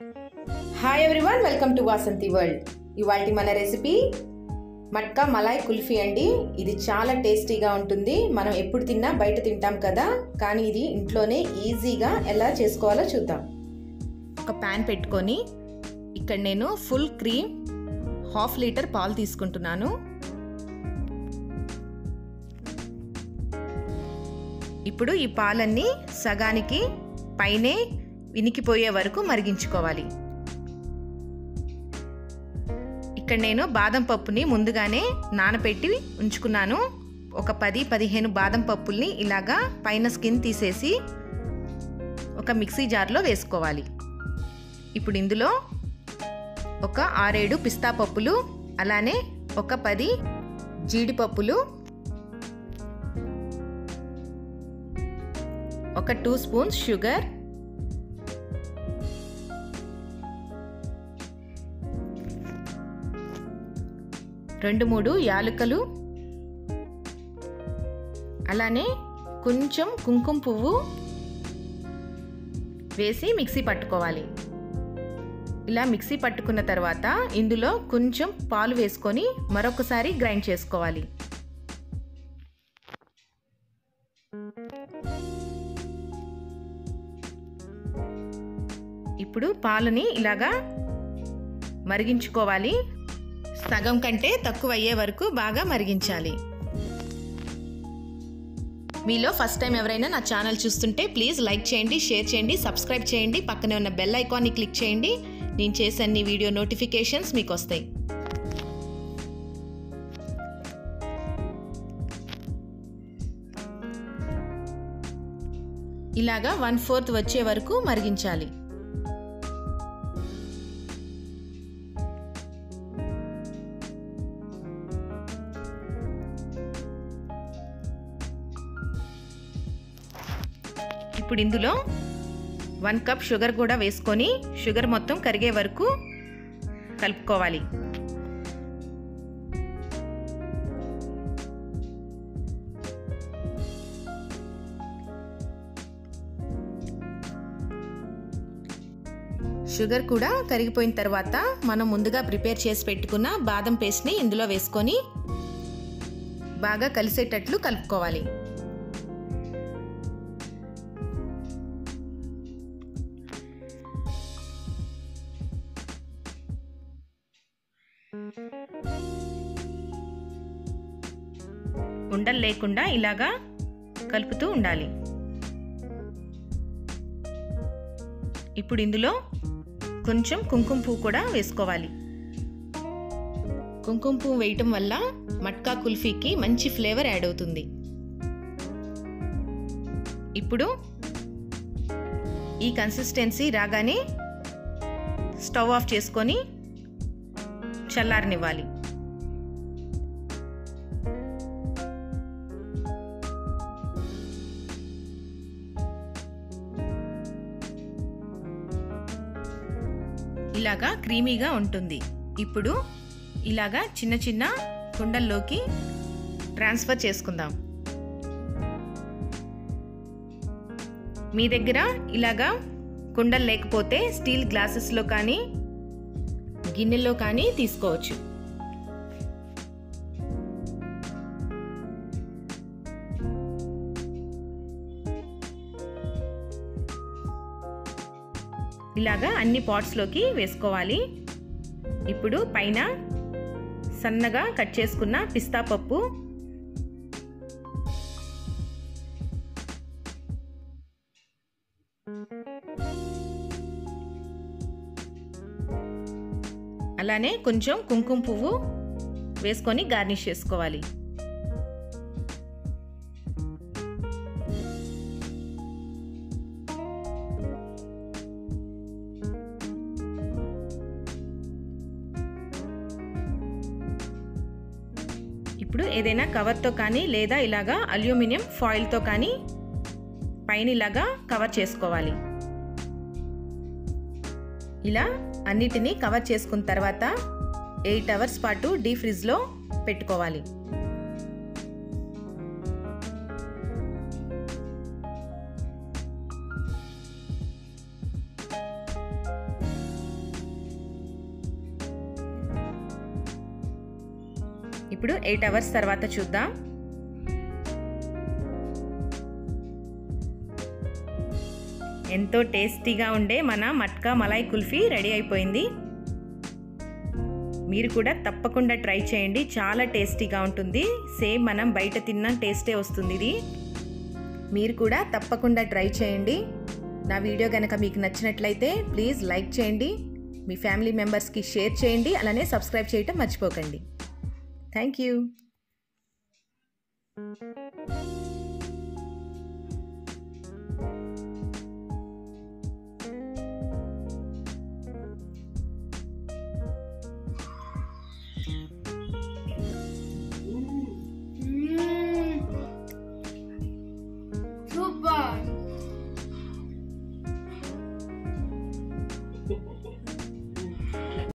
Hi everyone welcome to Vasanthi world ఇవాళ మన recipe matka Malay kulfi అండి ఇది చాలా టేస్టీగా ఉంటుంది మనం ఎప్పుడు తిన్నా బయట తింటాం కదా కానీ ఇది ఇంట్లోనే ఈజీగా ఎలా చేసుకోవాలో చూద్దాం ఒక ప్యాన్ పెట్టుకొని ఇక్కడ నేను ఫుల్ క్రీమ్ హాఫ్ లీటర్ పాలు తీసుకుంటున్నాను ఇప్పుడు ఈ పాలన్నీ సగానికి పైనే వినికిపోయే వరకు మరిగించుకోవాలి ఇక్కడ నేను బాదం పప్పుని ముందుగానే నానబెట్టి ఉంచుకున్నాను ఒక పది పదిహేను బాదం పప్పుల్ని ఇలాగా పైన స్కిన్ తీసేసి ఒక మిక్సీ జార్లో వేసుకోవాలి ఇప్పుడు ఇందులో ఒక ఆరేడు పిస్తా పప్పులు అలానే ఒక పది జీడిపప్పులు ఒక టూ స్పూన్స్ షుగర్ రెండు మూడు యాలకులు అలానే కొంచెం కుంకుమ పువ్వు వేసి మిక్సీ పట్టుకోవాలి ఇలా మిక్సీ పట్టుకున్న తర్వాత ఇందులో కొంచెం పాలు వేసుకొని మరొకసారి గ్రైండ్ చేసుకోవాలి ఇప్పుడు పాలని ఇలాగా మరిగించుకోవాలి సగం కంటే తక్కువ అయ్యే వరకు బాగా మరిగించాలి మీలో ఫస్ట్ టైం ఎవరైనా నా ఛానల్ చూస్తుంటే ప్లీజ్ లైక్ చేయండి షేర్ చేయండి సబ్స్క్రైబ్ చేయండి పక్కనే ఉన్న బెల్ ఐకాన్ని క్లిక్ చేయండి నేను చేసే అన్ని వీడియో నోటిఫికేషన్స్ మీకు వస్తాయి ఇలాగా వన్ ఫోర్త్ వచ్చే వరకు మరిగించాలి ఇప్పుడు ఇందులో వన్ కప్ షుగర్ కూడా వేసుకొని షుగర్ మొత్తం కరిగే వరకు కలుపుకోవాలి షుగర్ కూడా కరిగిపోయిన తర్వాత మనం ముందుగా ప్రిపేర్ చేసి పెట్టుకున్న బాదం పేస్ట్ని ఇందులో వేసుకొని బాగా కలిసేటట్లు కలుపుకోవాలి ఉండలు లేకుండా ఇలాగా కలుపుతూ ఉండాలి ఇప్పుడు ఇందులో కొంచెం కుంకుమ పువ్వు కూడా వేసుకోవాలి కుంకుమ పువ్వు వేయటం వల్ల మట్కా కుల్ఫీకి మంచి ఫ్లేవర్ యాడ్ అవుతుంది ఇప్పుడు ఈ కన్సిస్టెన్సీ రాగానే స్టవ్ ఆఫ్ చేసుకొని చల్లారనివ్వాలి ఇలాగా క్రీమీగా ఉంటుంది ఇప్పుడు ఇలాగా చిన్న చిన్న కుండల్లోకి ట్రాన్స్ఫర్ చేసుకుందాం మీ దగ్గర ఇలాగా కుండలు లేకపోతే స్టీల్ గ్లాసెస్లో కానీ గిన్నెలో కానీ తీసుకోవచ్చు ఇలాగా అన్ని పాట్స్లోకి వేసుకోవాలి ఇప్పుడు పైన సన్నగా కట్ చేసుకున్న పిస్తా పప్పు అలానే కొంచెం కుంకుమ పువ్వు వేసుకొని గార్నిష్ చేసుకోవాలి ఇప్పుడు ఏదైనా కవర్తో కానీ లేదా ఇలాగా అల్యూమినియం ఫాయిల్తో కానీ పైన ఇలాగా కవర్ చేసుకోవాలి ఇలా అన్నిటినీ కవర్ చేసుకున్న తర్వాత ఎయిట్ అవర్స్ పాటు డీ ఫ్రిడ్జ్లో పెట్టుకోవాలి ఇప్పుడు ఎయిట్ అవర్స్ తర్వాత చూద్దాం ఎంతో టేస్టీగా ఉండే మన మట్కా మలాయ్ కుల్ఫీ రెడీ అయిపోయింది మీరు కూడా తప్పకుండా ట్రై చేయండి చాలా టేస్టీగా ఉంటుంది సేమ్ మనం బయట తిన్న టేస్టే వస్తుంది ఇది మీరు కూడా తప్పకుండా ట్రై చేయండి నా వీడియో కనుక మీకు నచ్చినట్లయితే ప్లీజ్ లైక్ చేయండి మీ ఫ్యామిలీ మెంబర్స్కి షేర్ చేయండి అలానే సబ్స్క్రైబ్ చేయటం మర్చిపోకండి థ్యాంక్ యూ Super.